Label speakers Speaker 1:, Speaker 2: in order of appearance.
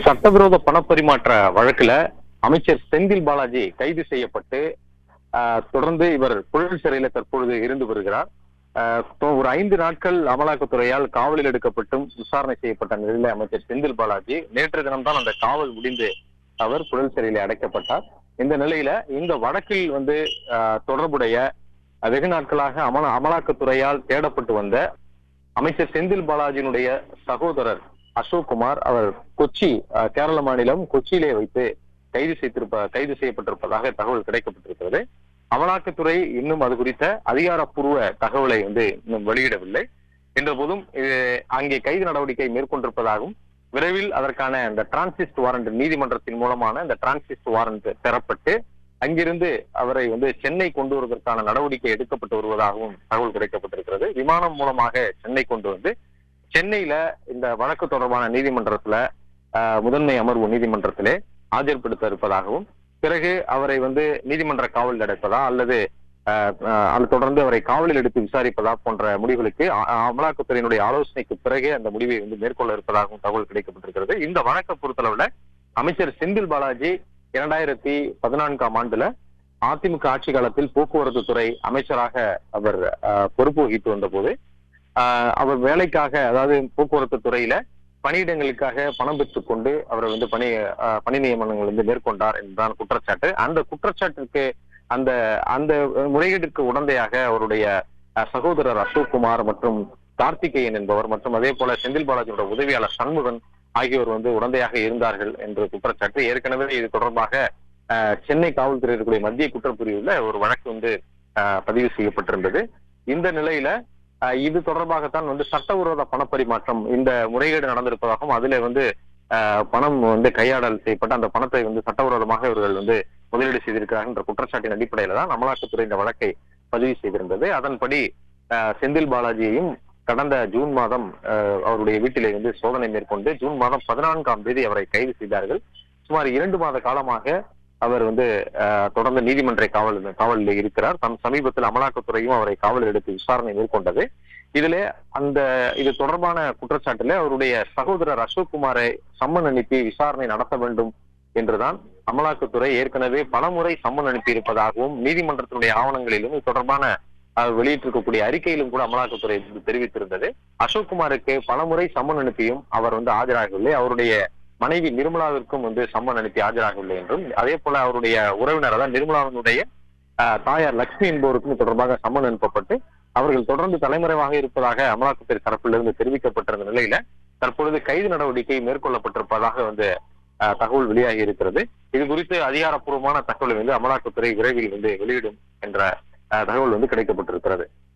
Speaker 1: சட்டவிரோத பணப்பரிமாற்ற வழக்குல அமைச்சர் செந்தில் பாலாஜி கைது செய்யப்பட்டு ஆஹ், தொடர்ந்து இவர் புழல் சிறையில தற்பொழுது இருந்து வருகிறார் ஆஹ், தொ- ஒரு ஐந்து நாட்கள் அமலாக்கத்துறையால் காவலில் எடுக்கப்பட்டும் விசாரணை செய்யப்பட்ட நிலையில அமைச்சர் செந்தில் பாலாஜி நேற்று தினம்தான் அந்த காவல் முடிந்து அவர் புழல் சிறையில அடைக்கப்பட்டார் இந்த நிலையில இந்த வழக்கில் வந்து ஆஹ், தொடர்புடைய அஹ், வெகு நாட்களாக அமல அமலாக்கத்துறையால் தேடப்பட்டு வந்த அமைச்சர் செந்தில் பாலாஜியினுடைய சகோதரர் அசோக் குமார் அவர் கொச்சி அஹ், கேரள மாநிலம் கொச்சியிலே வைத்து கைது செய்திருப்ப கைது செய்யப்பட்டிருப்பதாக தகவல் கிடைக்கப்பட்டிருக்கிறது அமலாக்கத்துறை இன்னும் அது குறித்த அதிகாரப்பூர்வ தகவலை வந்து இன்னும் வெளியிடவில்லை என்ற போதும் இது அங்கே கைது நடவடிக்கை மேற்கொண்டிருப்பதாகவும் விரைவில் அதற்கான இந்த டிரான்சிஸ்ட் வாரண்ட் நீதிமன்றத்தின் மூலமான இந்த டிரான்சிஸ்ட் வாரண்ட் பெறப்பட்டு அங்கிருந்து அவரை வந்து சென்னை கொண்டு வருவதற்கான நடவடிக்கை எடுக்கப்பட்டு வருவதாகவும் தகவல் கிடைக்கப்பட்டிருக்கிறது விமானம் மூலமாக சென்னை கொண்டு வந்து சென்னையில இந்த வழக்கு தொடர்பான நீதிமன்றத்துல ஆஹ், முதன்மை அமர்வு நீதிமன்றத்திலே ஆஜர்படுத்த இருப்பதாகவும் பிறகு அவரை வந்து நீதிமன்ற காவலில் அடைப்பதா அல்லது ஆஹ், ஆஹ், அது தொடர்ந்து அவரை காவலில் எடுத்து விசாரிப்பதா போன்ற முடிவுகளுக்கு அ- அ- அமலாக்கத்துறையினுடைய ஆலோசனைக்கு பிறகே அந்த முடிவை வந்து மேற்கொள்ள இருப்பதாகவும் தகவல் கிடைக்கப்பட்டிருக்கிறது இந்த வழக்கை பொறுத்தளவுல அமைச்சர் செந்தில் பாலாஜி இரண்டாயிரத்தி பதினான்காம் ஆண்டுல அதிமுக ஆட்சி காலத்தில் போக்குவரத்து துறை அமைச்சராக அவர் ஆஹ், பொறுப்பு வகித்து வந்த போது ஆஹ், அவர் வேலைக்காக அதாவது போக்குவரத்து துறையில பணியிடங்களுக்காக பணம் பெற்றுக் கொண்டு அவர் வந்து பணி ஆஹ், பணி நியமனங்கள் வந்து மேற்கொண்டார் என்பதுதான் குற்றச்சாட்டு அந்த குற்றச்சாட்டிற்கு அந்த அந்த முறைகேட்டிற்கு உடந்தையாக அவருடைய ஆஹ், சகோதரர் அசோக் குமார் மற்றும் கார்த்திகேயன் என்பவர் மற்றும் அதே போல செந்தில் பாலாஜியோட உதவியாளர் சண்முகன் ஆகியோர் வந்து உடந்தையாக இருந்தார்கள் என்ற குற்றச்சாட்டு ஏற்கனவே இது தொடர்பாக ஆஹ், சென்னை காவல்துறை இருக்கக்கூடிய மத்திய குற்றப்பிரிவுல ஒரு வழக்கு வந்து ஆஹ், பதிவு செய்யப்பட்டிருந்தது இந்த நிலையில ஆஹ், இது தொடர்பாகத்தான் வந்து சட்டவிரோத பணப்பரிமாற்றம் இந்த முறைகேடு நடந்திருப்பதாகவும் அதுல வந்து ஆஹ், பணம் வந்து கையாடல் செய்யப்பட்ட அந்த பணத்தை வந்து சட்டவிரோதமாக இவர்கள் வந்து முதலீடு செய்திருக்கிறார்கள் என்ற குற்றச்சாட்டின் அடிப்படையில தான் அமலாக்கத்துறை இந்த வழக்கை பதிவு செய்திருந்தது அதன்படி ஆஹ், செந்தில் பாலாஜியையும் கடந்த ஜூன் மாதம் ஆஹ், அவருடைய வீட்டிலே வந்து சோதனை மேற்கொண்டு ஜூன் மாதம் பதினான்காம் தேதி அவரை கைது செய்தார்கள் சுமார் இரண்டு மாத காலமாக அவர் வந்து ஆஹ், தொடர்ந்து நீதிமன்ற காவல் காவலில் இருக்கிறார் தம் சமீபத்தில் அமலாக்கத்துறையும் அவரை காவலில் எடுத்து விசாரணை மேற்கொண்டது இதிலே அந்த இது தொடர்பான குற்றச்சாட்டிலே அவருடைய சகோதரர் அசோக் குமாரை சம்மன் அனுப்பி விசாரணை நடத்த வேண்டும் என்றுதான் அமலாக்கத்துறை ஏற்கனவே பலமுறை சம்மன் அனுப்பி இருப்பதாகவும் நீதிமன்றத்தினுடைய ஆவணங்களிலும் இது தொடர்பான அஹ், வெளியிட்டிருக்கக்கூடிய அறிக்கையிலும் கூட அமலாக்கத்துறை இது தெரிவித்திருந்தது அசோக் குமாருக்கு பலமுறை சம்மன் அனுப்பியும் அவர் வந்து ஆஜராகவில்லை அவருடைய மனைவி நிர்மலாவிற்கும் வந்து சம்மன் அனுப்பி ஆஜராகவில்லை என்றும் அதே போல அவருடைய உறவினர் அதாவது நிர்மலாவினுடைய ஆஹ், தாயார் லட்சுமி என்பவருக்கும் இது தொடர்பாக சம்மன் அனுப்பப்பட்டு அவர்கள் தொடர்ந்து தலைமறைவாக இருப்பதாக அமலாக்கத்துறை தரப்பிலிருந்து தெரிவிக்கப்பட்டிருந்த நிலையில தற்பொழுது கைது நடவடிக்கை மேற்கொள்ளப்பட்டிருப்பதாக வந்து ஆஹ், தகவல் வெளியாகி இருக்கிறது இது குறித்து அதிகாரப்பூர்வமான தகவலை வந்து அமலாக்கத்துறை விரைவில் வந்து வெளியிடும் என்ற ஆஹ், தகவல் வந்து கிடைக்கப்பட்டிருக்கிறது